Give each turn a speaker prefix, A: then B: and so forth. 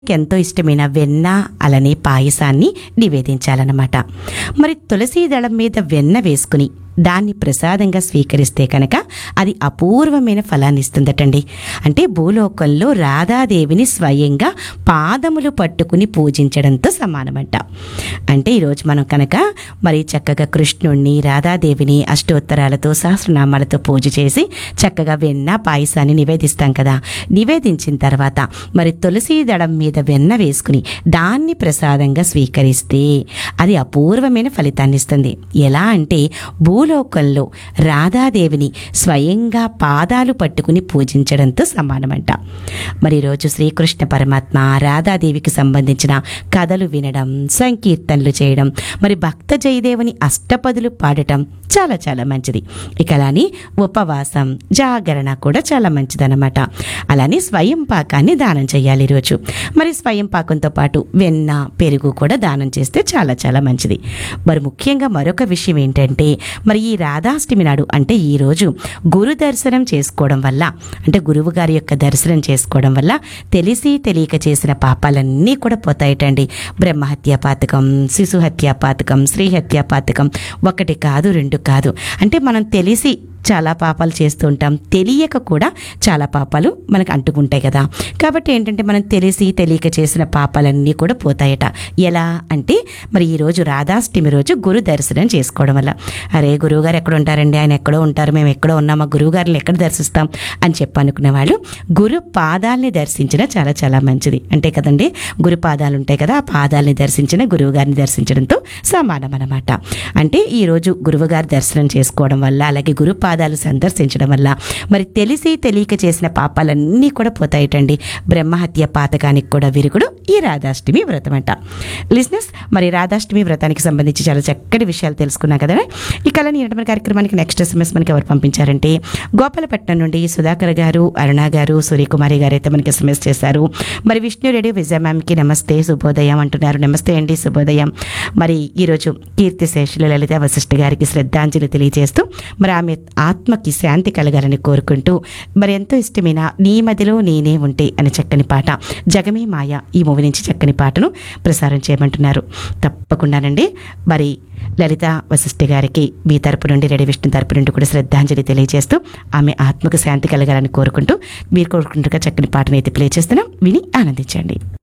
A: ఎంతో ఇష్టమైన వెన్న అలానే పాయసాన్ని నివేదించాలన్నమాట మరి తులసి దళం మీద వెన్న వేసుకుని దాన్ని ప్రసాదంగా స్వీకరిస్తే కనుక అది అపూర్వమైన ఫలాన్ని ఇస్తుందటండి అంటే భూలోకంలో రాధాదేవిని స్వయంగా పాదములు పట్టుకుని పూజించడంతో సమానమంట అంటే ఈరోజు మనం కనుక మరి చక్కగా కృష్ణుణ్ణి రాధాదేవిని అష్టోత్తరాలతో సహస్రనామాలతో పూజ చేసి చక్కగా వెన్న పాయసాన్ని నివేదిస్తాం కదా నివేదించిన తర్వాత మరి తులసి దళం మీద వెన్న వేసుకుని దాన్ని ప్రసాదంగా స్వీకరిస్తే అది అపూర్వమైన ఫలితాన్ని ఇస్తుంది ఎలా అంటే భూలోకంలో రాధాదేవిని స్వయంగా పాదాలు పట్టుకుని పూజించడంతో సమానమంట మరి ఈరోజు శ్రీకృష్ణ పరమాత్మ రాధాదేవికి సంబంధించిన కథలు వినడం సంకీర్తనలు చేయడం మరి భక్త జయదేవుని అష్టపదులు పాడటం చాలా చాలా మంచిది ఇక అలానే ఉపవాసం జాగరణ కూడా చాలా మంచిదన్నమాట అలానే స్వయం పాకాన్ని దానం చేయాలి ఈరోజు మరి స్వయం పాకంతో పాటు వెన్న పెరుగు కూడా దానం చేస్తే చాలా చాలా మంచిది మరి ముఖ్యంగా మరొక విషయం ఏంటంటే మరి ఈ రాధాష్టమి నాడు అంటే ఈ రోజు గురు దర్శనం చేసుకోవడం వల్ల అంటే గురువు గారి యొక్క దర్శనం చేసుకోవడం వల్ల తెలిసి తెలియక చేసిన పాపాలన్నీ కూడా పోతాయటండి బ్రహ్మహత్యా పాతకం శిశు హత్యా పాతకం స్త్రీ హత్యా పాతకం ఒకటి కాదు రెండు కాదు అంటే మనం తెలిసి చాలా పాపాలు చేస్తూ ఉంటాం తెలియక కూడా చాలా పాపాలు మనకు అంటుకుంటాయి కదా కాబట్టి ఏంటంటే మనం తెలిసి తెలియక చేసిన పాపాలన్నీ కూడా పోతాయట ఎలా అంటే మరి ఈరోజు రాధాష్టమి రోజు గురు దర్శనం చేసుకోవడం వల్ల అరే గురువుగారు ఎక్కడ ఉంటారండి ఆయన ఎక్కడో ఉంటారు మేము ఎక్కడో ఉన్నాం మా గురువుగారిని ఎక్కడ దర్శిస్తాం అని చెప్పి అనుకునే వాళ్ళు గురు పాదాలని దర్శించిన చాలా చాలా మంచిది అంటే కదండి గురు పాదాలు ఉంటాయి కదా ఆ పాదాలని దర్శించిన గురువు గారిని దర్శించడంతో సమానం అన్నమాట అంటే ఈరోజు గురువుగారి దర్శనం చేసుకోవడం వల్ల అలాగే గురు పాదాలు సందర్శించడం వల్ల మరి తెలిసి తెలియక చేసిన పాపాలన్నీ కూడా పోతాయటండి బ్రహ్మహత్య పాతకానికి కూడా విరుగుడు ఈ రాధాష్టమి వ్రతం అంట లిజినెస్ మరి రాధాష్టమి వ్రతానికి సంబంధించి చాలా చక్కటి విషయాలు తెలుసుకున్నాం కదా ఇక అలానే ఈనాటి కార్యక్రమానికి నెక్స్ట్ ఎస్ఎంఎస్ మనకి ఎవరు పంపించారంటే గోపాలపట్నం నుండి సుధాకర్ గారు అరుణ గారు సూర్యకుమారి గారు అయితే మనకి ఎస్ఎంఎస్ చేశారు మరి విష్ణు రెడ్డి విజయ మ్యామ్కి నమస్తే శుభోదయం అంటున్నారు నమస్తే అండి శుభోదయం మరి ఈరోజు కీర్తి శేషులు లలిత వశిష్ఠ గారికి శ్రద్ధాంజలి తెలియజేస్తూ మరి ఆమె ఆత్మకి శాంతి కలగాలని కోరుకుంటూ మరి ఎంతో ఇష్టమైన నీ మదిలో నేనే ఉంటే అనే చక్కని పాట జగమే మాయ ఈ మూవీ నుంచి చక్కని పాటను ప్రసారం చేయమంటున్నారు తప్పకుండానండి మరి లలిత వశిష్ఠ గారికి మీ తరపు నుండి రెడీ విష్ణు తరపు నుండి కూడా శ్రద్ధాంజలి తెలియజేస్తూ ఆమె ఆత్మకు శాంతి కలగాలని కోరుకుంటూ మీరు కోరుకుంటుగా చక్కని పాటను అయితే ప్లే చేస్తున్నాం విని ఆనందించండి